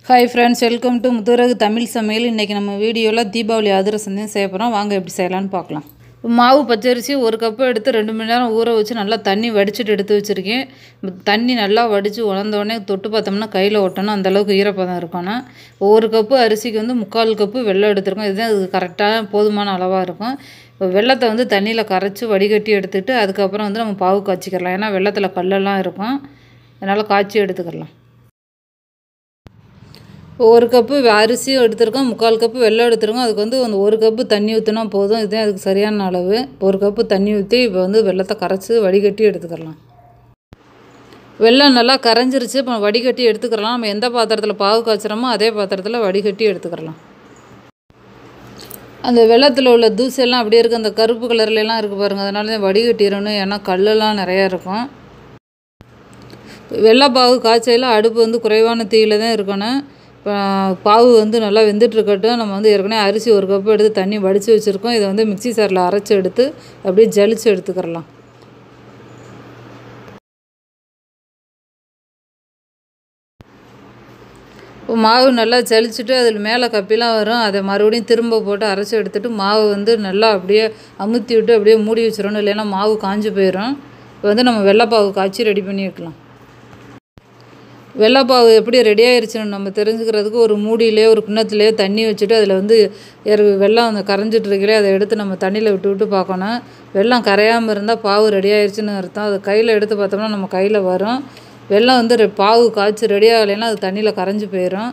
hi friends welcome to Muthuragu Tamil Samayal இன்றைக்கி நம்ம வீடியோவில் தீபாவளி அதிரசம் தான் செய்ய போகிறோம் வாங்க எப்படி செய்யலான்னு பார்க்கலாம் மாவு பச்சரிசி ஒரு கப்பு எடுத்து ரெண்டு மணி நேரம் ஊற வச்சு நல்லா தண்ணி வடிச்சிட்டு எடுத்து வச்சுருக்கேன் தண்ணி நல்லா வடித்து உடனே தொட்டு பார்த்தோம்னா கையில் ஒட்டணும் அந்தளவுக்கு ஈரப்பதம் இருக்கணும் ஒரு கப்பு அரிசிக்கு வந்து முக்கால் கப்பு வெள்ளம் எடுத்துருக்கோம் இதுதான் அதுக்கு கரெக்டாக போதுமான அளவாக இருக்கும் இப்போ வெள்ளத்தை வந்து தண்ணியில் கரைச்சி வடிகட்டி எடுத்துட்டு அதுக்கப்புறம் வந்து நம்ம பாவு காய்ச்சிக்கிறலாம் ஏன்னா வெள்ளத்தில் கல்லெல்லாம் இருக்கும் அதனால் காய்ச்சி எடுத்துக்கிடலாம் ஒரு கப்பு அரிசியும் எடுத்துருக்கோம் முக்கால் கப்பு வெள்ளம் எடுத்துருக்கோம் அதுக்கு வந்து அந்த ஒரு கப்பு தண்ணி ஊற்றினா போதும் இதுதான் அதுக்கு சரியான அளவு ஒரு கப்பு தண்ணி ஊற்றி இப்போ வந்து வெள்ளத்தை கரைச்சி வடிகட்டி எடுத்துக்கலாம் வெள்ளம் நல்லா கரைஞ்சிருச்சு இப்போ வடிகட்டி எடுத்துக்கிறலாம் நம்ம எந்த பாத்திரத்தில் பாவு காய்ச்சுறோமோ அதே பாத்திரத்தில் வடிகட்டி எடுத்துக்கிறலாம் அந்த வெள்ளத்தில் உள்ள தூசெல்லாம் அப்படியே இருக்குது அந்த கருப்பு கலர்லலாம் இருக்குது பாருங்கள் அதனால தான் வடிகட்டிடணும் ஏன்னா கல்லெல்லாம் நிறையா இருக்கும் வெள்ளைப்பாவு காய்ச்சையில் அடுப்பு வந்து குறைவான தீயில் தான் இருக்கணும் இப்போ பாவு வந்து நல்லா வெந்துட்டுருக்கட்டும் நம்ம வந்து ஏற்கனவே அரிசி ஒரு கப்பு எடுத்து தண்ணி வடித்து வச்சுருக்கோம் இதை வந்து மிக்சி சாரில் அரைச்சி எடுத்து அப்படியே ஜலிச்சு எடுத்துக்கிறலாம் இப்போ மாவு நல்லா ஜலிச்சுட்டு அதில் மேலே கப்பிலாம் வரும் அதை மறுபடியும் திரும்ப போட்டு அரைச்சி எடுத்துகிட்டு மாவு வந்து நல்லா அப்படியே அமுத்தி விட்டு அப்படியே மூடி வச்சிடணும் இல்லைன்னா மாவு காஞ்சி போயிடும் இப்போ வந்து நம்ம வெள்ளைப்பாவு காய்ச்சி ரெடி பண்ணி வைக்கலாம் வெள்ளைப்பாவு எப்படி ரெடி ஆயிடுச்சுன்னு நம்ம தெரிஞ்சுக்கிறதுக்கு ஒரு மூடியிலே ஒரு கிண்ணத்துலேயே தண்ணி வச்சுட்டு அதில் வந்து எரு வெள்ளம் அந்த கரைஞ்சிட்டு இருக்கலே அதை எடுத்து நம்ம தண்ணியில் விட்டு விட்டு பார்க்கணும் வெள்ளம் கரையாமல் இருந்தால் பாவு ரெடி ஆயிடுச்சுன்னு அர்த்தம் அதை கையில் எடுத்து பார்த்தோம்னா நம்ம கையில் வரும் வெள்ளம் வந்து ரெ- பாவு காய்ச்சி ரெடி ஆகலைன்னா அது தண்ணியில் கரைஞ்சி போயிடும்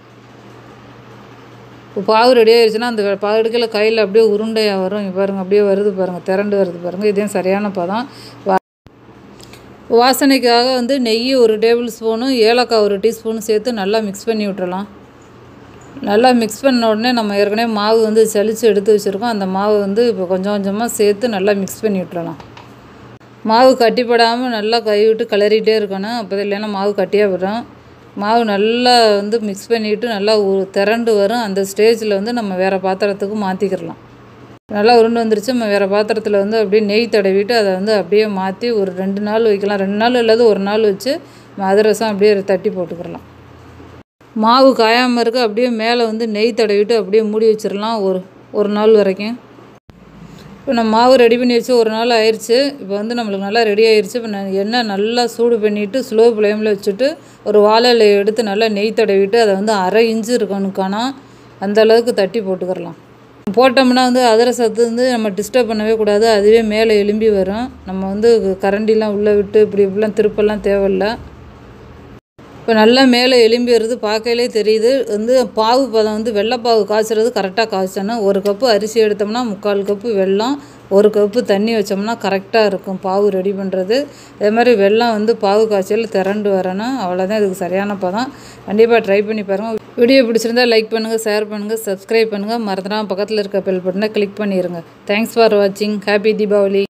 இப்போ பாவு ரெடி ஆயிடுச்சுன்னா அந்த வெ- பாவு எடுக்கல கையில் அப்படியே உருண்டையாக வரும் இங்க பாருங்க அப்படியே வருது பாருங்கள் திரண்டு வருது பாருங்கள் இதுதான் சரியான பதம் வா- வாசனைக்காக வந்து நெய் ஒரு டேபிள் ஸ்பூனும் ஏலக்காய் ஒரு டீஸ்பூனும் சேர்த்து நல்லா மிக்ஸ் பண்ணி விட்டுறலாம் நல்லா மிக்ஸ் பண்ண உடனே நம்ம ஏற்கனவே மாவு வந்து சலிச்சு எடுத்து வச்சுருக்கோம் அந்த மாவு வந்து இப்போ கொஞ்சம் கொஞ்சமாக சேர்த்து நல்லா மிக்ஸ் பண்ணி விட்டுறலாம் மாவு கட்டிப்படாமல் நல்லா கை விட்டு கிளறிட்டே இருக்கணும் அப்போ இல்லைன்னா மாவு கட்டியாக வரும் மாவு நல்லா வந்து மிக்ஸ் பண்ணிவிட்டு நல்லா உ- திரண்டு வரும் அந்த ஸ்டேஜில் வந்து நம்ம வேறு பாத்திரத்துக்கு மாற்றிக்கிடலாம் நல்லா உருண்டு வந்துருச்சு நம்ம வேறு பாத்திரத்தில் வந்து அப்படியே நெய் தடவிட்டு அதை வந்து அப்படியே மாற்றி ஒரு ரெண்டு நாள் வைக்கலாம் ரெண்டு நாள் இல்லாத ஒரு நாள் வச்சு அதிரசம் அப்படியே தட்டி போட்டுக்கிடலாம் மாவு காயாமல் இருக்க அப்படியே மேலே வந்து நெய் தடவிட்டு அப்படியே மூடி வச்சிடலாம் ஒரு ஒரு நாள் வரைக்கும் இப்போ நம்ம மாவு ரெடி பண்ணி வச்சு ஒரு நாள் ஆயிடுச்சு இப்போ வந்து நம்மளுக்கு நல்லா ரெடி ஆயிடுச்சு இப்போ நான் எண்ணெய் நல்லா சூடு பண்ணிவிட்டு ஸ்லோ ஃப்ளேமில் வச்சுட்டு ஒரு வாழை இலையை எடுத்து நல்லா நெய் தடவிட்டு அதை வந்து அரை இன்ச்சு இருக்கணுக்கானா அந்த அளவுக்கு தட்டி போட்டுக்கிறலாம் போட்டோம்னா வந்து அதிரசத்து வந்து நம்ம டிஸ்டர்ப் பண்ணவே கூடாது அதுவே மேலே எலும்பி வரும் நம்ம வந்து கரண்டிலாம் உள்ளே விட்டு இப்படி இப்படிலாம் திருப்பெல்லாம் தேவையில்லை இப்போ நல்லா மேலே எலும்பி வருது பார்க்கையிலே தெரியுது வந்து பாவு பதம் வந்து வெள்ளைப்பாவு காய்ச்சறது கரெக்டாக காய்ச்சணும் ஒரு கப்பு அரிசி எடுத்தோம்னா முக்கால் கப்பு வெல்லம் ஒரு கப்பு தண்ணி வச்சோம்னா கரெக்டாக இருக்கும் பாவு ரெடி பண்ணுறது அதே மாதிரி வெல்லம் வந்து பாவு காய்ச்சல் திரண்டு வரணும் அவ்வளோதான் இதுக்கு சரியான பதம் கண்டிப்பாக ட்ரை பண்ணி பாருங்கள் வீடியோ பிடிச்சிருந்தா லைக் பண்ணுங்கள் ஷேர் பண்ணுங்கள் சப்ஸ்கிரைப் பண்ணுங்கள் மறந்துடாம பக்கத்தில் இருக்க பெல் பட்டனை கிளிக் பண்ணிடுங்க தேங்க்ஸ் ஃபார் வாட்சிங் ஹாப்பி தீபாவளி